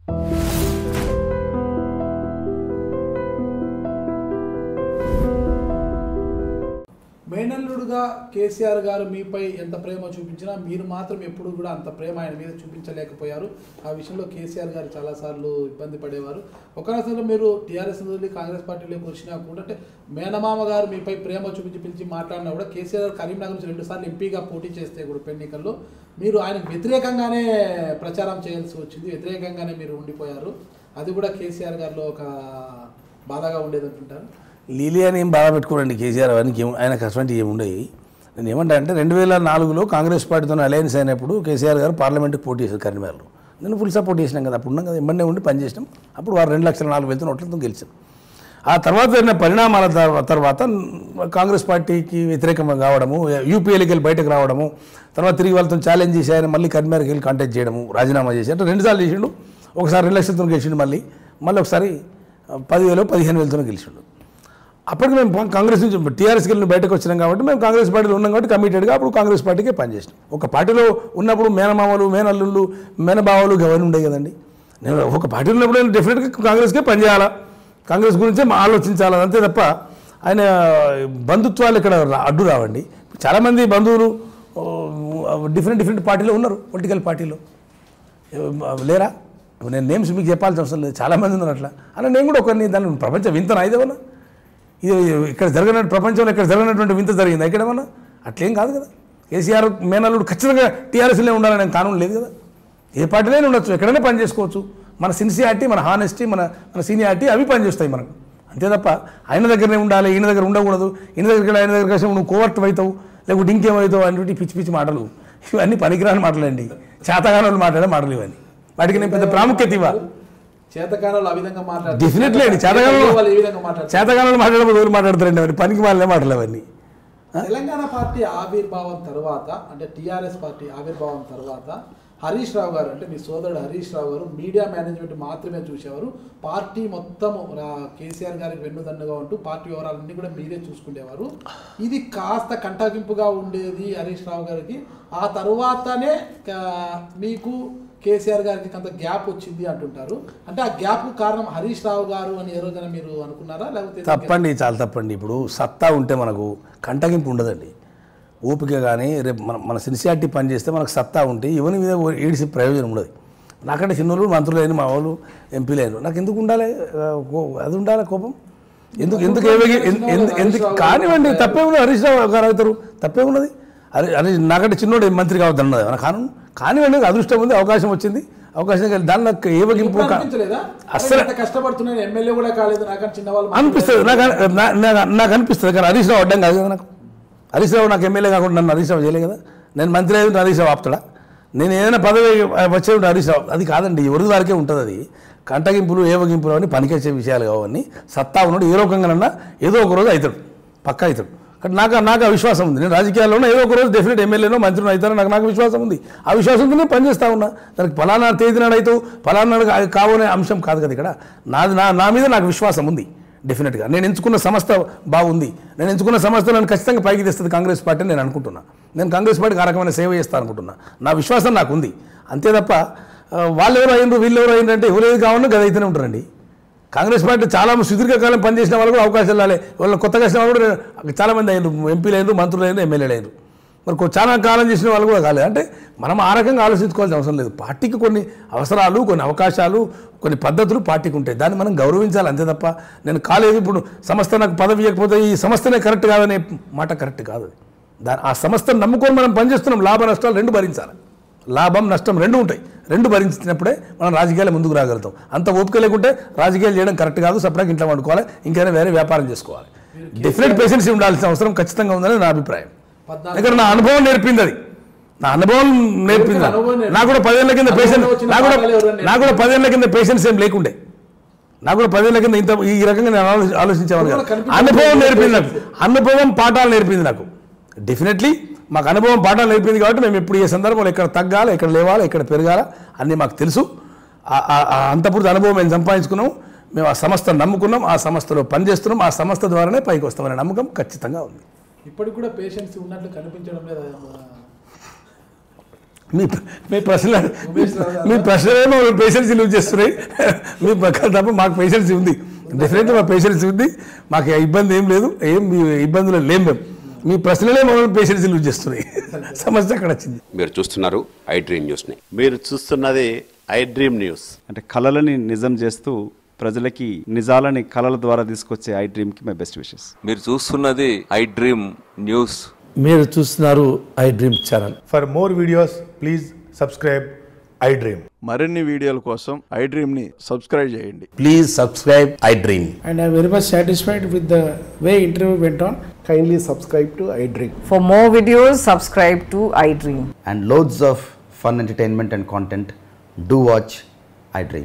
మేనల్లుడుగా కేసీఆర్ గారు మీపై ఎంత ప్రేమ చూపించినా మీరు మాత్రం ఎప్పుడు కూడా అంత ప్రేమ ఆయన మీద చూపించలేకపోయారు ఆ విషయంలో కేసీఆర్ గారు చాలాసార్లు ఇబ్బంది పడేవారు ఒకసారి మీరు టీఆర్ఎస్ వదిలి కాంగ్రెస్ పార్టీలోకి వచ్చినా కూడా అంటే మేనమామ గారు మీపై ప్రేమ చూపించి పిలిచి మాట్లాడినా కూడా కేసీఆర్ గారు కరీంనగర్ నుంచి రెండుసార్లు ఎంపీగా పోటీ చేస్తే కూడా ఉప ఎన్నికల్లో మీరు ఆయనకు వ్యతిరేకంగానే ప్రచారం చేయాల్సి వచ్చింది వ్యతిరేకంగానే మీరు ఉండిపోయారు అది కూడా కేసీఆర్ గారిలో ఒక బాధగా ఉండేది అంటుంటారు లీలి అని ఏం బాధ పెట్టుకోరండి కేసీఆర్ అవన్నీ ఏం ఆయనకు అటువంటి ఏమి ఉండేవి నేను ఏమంటా అంటే రెండు వేల నాలుగులో కాంగ్రెస్ పార్టీతో అలయన్స్ అయినప్పుడు కేసీఆర్ గారు పార్లమెంట్కి పోటీ చేశారు కరీంనగర్లో నేను ఫుల్ సపోర్ట్ చేసినాం కదా అప్పుడు ఉన్నాం కదా ఎమ్మెల్యే ఉండి పనిచేసినాం అప్పుడు వారు రెండు లక్షల నాలుగు వేలతో నోట్లతో గెలిచాం ఆ తర్వాత జరిగిన పరిణామాల తర్వా- తర్వాత కాంగ్రెస్ పార్టీకి వ్యతిరేకంగా కావడము యూపీఏలకి వెళ్ళి బయటకు రావడము తర్వాత తిరిగి వాళ్ళతో ఛాలెంజ్ చేసి ఆయన మళ్ళీ కరీంనగర్కి వెళ్ళి కాంటాక్ట్ చేయడము రాజీనామా చేసి అంటే రెండుసార్లు చేసిండు ఒకసారి రెండు లక్షలతో గెలిచిండు మళ్ళీ మళ్ళీ ఒకసారి ఆ, పదివేలు పదిహేను వేలతో గెలిచిండు అప్పటికి మేము పా- కాంగ్రెస్ నుంచి టీఆర్ఎస్కి వెళ్ళి బయటకు వచ్చినాం కాబట్టి మేము కాంగ్రెస్ పార్టీలో ఉన్నాం కాబట్టి కమిటెడ్గా అప్పుడు కాంగ్రెస్ పార్టీకే పనిచేసినాం ఒక పార్టీలో ఉన్నప్పుడు మేనమామలు మేనల్లుళ్ళు మేనబావలు గవర్ని ఉండే కదండి నేను ఒక పార్టీలో ఉన్నప్పుడు నేను డెఫినెట్గా కాంగ్రెస్కే పనిచేయాలా కాంగ్రెస్ గురించే మా ఆలోచించాలి అంతే తప్ప ఆయన బంధుత్వాలు ఇక్కడ రా- అడ్డు రావండి చాలామంది బంధువులు డిఫరెంట్ డిఫరెంట్ పార్టీలో ఉన్నారు పొలిటికల్ పార్టీలో ఎవ- లేరా ఇప్పుడు నేను నేమ్స్ మీకు చెప్పాల్సిన అవసరం లేదు చాలామంది ఉన్నారు అట్లా అలా నేను కూడా ఒకరిని దాని ప్రపంచం వింతనా ఇదేమన్నా ఇది ఇక్కడ జరిగిన ప్రపంచంలో ఇక్కడ జరిగినటువంటి వింత జరిగింది ఎక్కడేమన్నా అట్లేం కాదు కదా కేసీఆర్ మేనల్లుడు ఖచ్చితంగా టీఆర్ఎస్లో ఉండాలని కానూన్ లేదు కదా ఏ పార్టీలో ఉండొచ్చు ఎక్కడైనా పని చేసుకోవచ్చు మన సిన్సియారిటీ మన హానెస్టీ మన మన సీనియారిటీ అవి పనిచేస్తాయి మనకు అంతే తప్ప ఆయన దగ్గరనే ఉండాలి ఈయన దగ్గర ఉండకూడదు ఈయన దగ్గర ఆయన దగ్గర కలిసి నువ్వు కోవర్ట్ అవుతావు లేకపోతే ఇంకేమవుతావు అనేటువంటి పిచ్చి పిచ్చి మాటలు ఇవన్నీ పనికిరాని మాటలండి చేతగానోళ్ళు మాట్లాడే మాటలు ఇవన్నీ వాటికి నేను పెద్ద ప్రాముఖ్యత ఇవ్వాలి చేతకాలంలో ఆ విధంగా మాట్లాడతారు డెఫినెట్లీ అండి చేతగానంలో వాళ్ళు ఏ విధంగా మాట్లాడతారు చేతగానంలో మాట్లాడకపోతే ఎవరు మాట్లాడతారండి అవన్నీ పనికి వాళ్ళే మాటలు అవన్నీ తెలంగాణ పార్టీ ఆవిర్భావం తర్వాత అంటే టిఆర్ఎస్ పార్టీ ఆవిర్భావం తర్వాత హరీష్ రావు గారు అంటే మీ సోదరుడు హరీష్ రావు గారు మీడియా మేనేజ్మెంట్ మాత్రమే చూసేవారు పార్టీ మొత్తం రా- కేసీఆర్ గారికి వెన్నుదన్నుగా ఉంటూ పార్టీ వివరాలన్నీ కూడా మీరే చూసుకునేవారు ఇది కాస్త కంటగింపుగా ఉండేది హరీష్ రావు గారికి ఆ తరువాతనే క- మీకు కేసీఆర్ గారికి కొంత గ్యాప్ వచ్చింది అంటుంటారు అంటే ఆ గ్యాప్ కారణం హరీష్ రావు గారు అని ఏ రోజైనా మీరు అనుకున్నారా లేకపోతే తప్పండి చాలా తప్పండి ఇప్పుడు సత్తా ఉంటే మనకు కంటగింపు ఉండదండి ఓపిక కానీ రేపు మన మన సిన్సియారిటీ పని చేస్తే మనకు సత్తా ఉంటే ఎవరి మీద ఏడిసి ప్రయోజనం ఉండదు నాకంటే చిన్నోళ్ళు మంత్రులు అయిన మా వాళ్ళు ఎంపీలు అయిన నాకు ఎందుకు ఉండాలి ఆ, కో- అది ఉండాలి కోపం ఎందుకు ఎందుకు ఏవగి ఎందు- ఎందు- ఎందుకు కానివ్వండి తప్పే ఉన్నది హరీష్ రావు గారు అవుతారు తప్పే ఉన్నది హరి హరీష్ నాకంటే చిన్నోడు మంత్రి కావద్దు అన్నది మన కాను కానివ్వండి అదృష్టం ఉంది అవకాశం వచ్చింది అవకాశం కలిగి దాన్ని నాకు ఏవగింపు కా- అనిపించలేదా అస్సలు- అసలు కష్టపడుతున్నాను ఎమ్మెల్యే కూడా కాలేదు నాకని చిన్న వాళ్ళు అనిపిస్తుంది నాకు అన్- నా- నా- నాకు అనిపిస్తుంది కానీ హరీష్ రావు అడ్డం కాదు కదా నాకు హరీష్ రావు నాకు ఎమ్మెల్యే కాకుండా నన్ను హరీష్ రావు చేయలే కదా నేను మంత్రి అయ్యి ఉంటే హరీష్ రావు ఆపుతాడా నేను ఏదైనా పదవి వచ్చే ఉంటే హరీష్ రావు అది కాదండి ఎవరి వారికే ఉంటుంది అది కంటగింపులు ఏవగింపులు అని పనికొచ్చే విషయాలు కావని సత్తా ఉన్నాడు ఏ రకంగానన్నా ఏదో ఒక రోజు అవుతాడు పక్కా అవుతాడు కానీ నాకు నాకు ఆ విశ్వాసం ఉంది నేను రాజకీయాల్లోనే ఏదో ఒక రోజు డెఫినెట్ ఎమ్మెల్యేనో మంత్రినో అవుతారో నాకు నాకు విశ్వాసం ఉంది ఆ విశ్వాసంతో నేను పనిచేస్తా ఉన్నా దానికి ఫలానా తేదీ నాడు అవుతావు ఫలానా నాడు కా- కావనే అంశం కాదు కదా ఇక్కడ నాది నా నా మీద నాకు విశ్వాసం ఉంది డెఫినెట్గా నేను ఎంచుకున్న సంస్థ బాగుంది నేను ఎంచుకున్న సంస్థ నన్ను ఖచ్చితంగా పైకి తెస్తుంది కాంగ్రెస్ పార్టీ అని నేను అనుకుంటున్నా నేను కాంగ్రెస్ పార్టీకి ఆ రకమైన సేవ చేస్తాను అనుకుంటున్నా నా విశ్వాసం నాకు ఉంది అంతే తప్ప ఆ, వాళ్ళు ఎవరు అయ్యిండ్రు వీళ్ళు ఎవరు అయ్యిండ్రు అంటే ఎవరు ఏది కావాలన్నా గది అయితేనే ఉంటారండి కాంగ్రెస్ పార్టీ చాలా సుదీర్ఘకాలం పనిచేసిన వాళ్ళు కూడా అవకాశాలు రాలే వాళ్ళ కొత్తగా వచ్చిన వాళ్ళు కూడా చాలామంది అయ్యారు ఎంపీలు అయ్యారు మంత్రులు అయ్యారు ఎమ్మెల్యేలు అయ్యారు మరి కొ- చాలా కాలం చేసిన వాళ్ళు కూడా కాలేదు అంటే మనం ఆ రకంగా ఆలోచించుకోవాల్సిన అవసరం లేదు పార్టీకి కొన్ని అవసరాలు కొన్ని అవకాశాలు కొన్ని పద్ధతులు పార్టీకి ఉంటాయి దాన్ని మనం గౌరవించాలి అంతే తప్ప నేను కాలేదు ఇప్పుడు సంస్థ నాకు పదవి ఇవ్వకపోతే ఈ సంస్థనే కరెక్ట్ కాదనే మాట కరెక్ట్ కాదు అది దాని ఆ సంస్థను నమ్ముకొని మనం పనిచేస్తున్నాం లాభ నష్టాలు రెండు భరించాలి లాభం నష్టం రెండు ఉంటాయి రెండు భరించినప్పుడే మనం రాజకీయాలు ముందుకు రాగలుగుతాం అంత ఓపిక లేకుంటే రాజకీయాలు చేయడం కరెక్ట్ కాదు సపరేట్గా ఇంట్లో వండుకోవాలి ఇంకైనా వేరే వ్యాపారం చేసుకోవాలి డెఫినెట్ పేషెన్స్ ఉండాల్సిన అవసరం ఖచ్చితంగా ఉందని నా అభిప్రాయం పద్నాలుగు ఇక్కడ నా అనుభవం నేర్పింది అది నా అనుభవం నేర్పింది నాకు. అనుభవం నేర్పింది. నాకు కూడా పదేళ్ల కింద పేషెన్స్ అనుభవంలో వచ్చిన నాకు కూడా పాఠాలు ఎవరైనా నాకు కూడా పదేళ్ల కింద పేషెన్స్ ఏం లేకుండే నాకు కూడా పదేళ్ల కింద ఇంత ఈ రకంగా నేను ఆలో- ఆలోచించేవాను కాదు. కనిపించే అనుభవం నేర్పింది నాకు అనుభవం పాఠాలు నేర్పింది నాకు డెఫినెట్లీ మాకు అనుభవం పాఠాలు నేర్పింది కాబట్టి మేము ఇప్పుడు ఏ సందర్భంలో ఎక్కడ తగ్గాలి ఎక్కడ లేవాలి ఎక్కడ పెరగాల అన్నీ మాకు తెలుసు ఆ- ఆ- ఆ అంతపూర్తి అనుభవం మేము సంపాదించుకున్నాం మేము ఆ సంస్థను నమ్ముకున్నాం ఆ సంస్థలో పనిచేస్తున్నాం ఆ సంస్థ ద్వారానే పైకి వస్తామనే నమ్మకం ఖచ్చితంగా ఉంది ఇప్పటికి కూడా పేషెన్స్ ఉన్నట్లు కనిపించడం లేదు మీ మీ ప్రశ్న ఉమేష్ రావు గారు. మీ ప్రశ్నలేమో పేషెన్స్ లూజ్ చేస్తున్నాయి మీ పక్కన తప్ప మాకు పేషెన్స్ ఉంది డెఫినెట్గా మా పేషెన్స్ ఉంది మాకు ఇబ్బంది ఏం లేదు ఏం మీ ఇబ్బందులు లేం మేము మీ ప్రశ్నలే మమ్మల్ని పేషెన్స్ లూజ్ చేస్తున్నాయి సమస్య అక్కడ వచ్చింది మీరు చూస్తున్నారు ఐ డ్రీమ్ న్యూస్ని మీరు చూస్తున్నది ఐ డ్రీమ్ న్యూస్ అంటే కళలని నిజం చేస్తూ ప్రజలకి నిజాలని కళల ద్వారా తీసుకొచ్చే ఐ డ్రీమ్కి మై బెస్ట్ విషెస్ మీరు చూస్తున్నది ఐ డ్రీమ్ న్యూస్ మీరు చూస్తున్నారు iDream channel For more videos, please subscribe iDream. మరిన్ని వీడియోల కోసం ఐ డ్రీమ్ని సబ్స్క్రైబ్ చేయండి please subscribe iDream and I'm very much satisfied with the way interview went on. Kindly subscribe to iDream. For more videos, subscribe to iDream. and loads of fun entertainment and content, do watch iDream.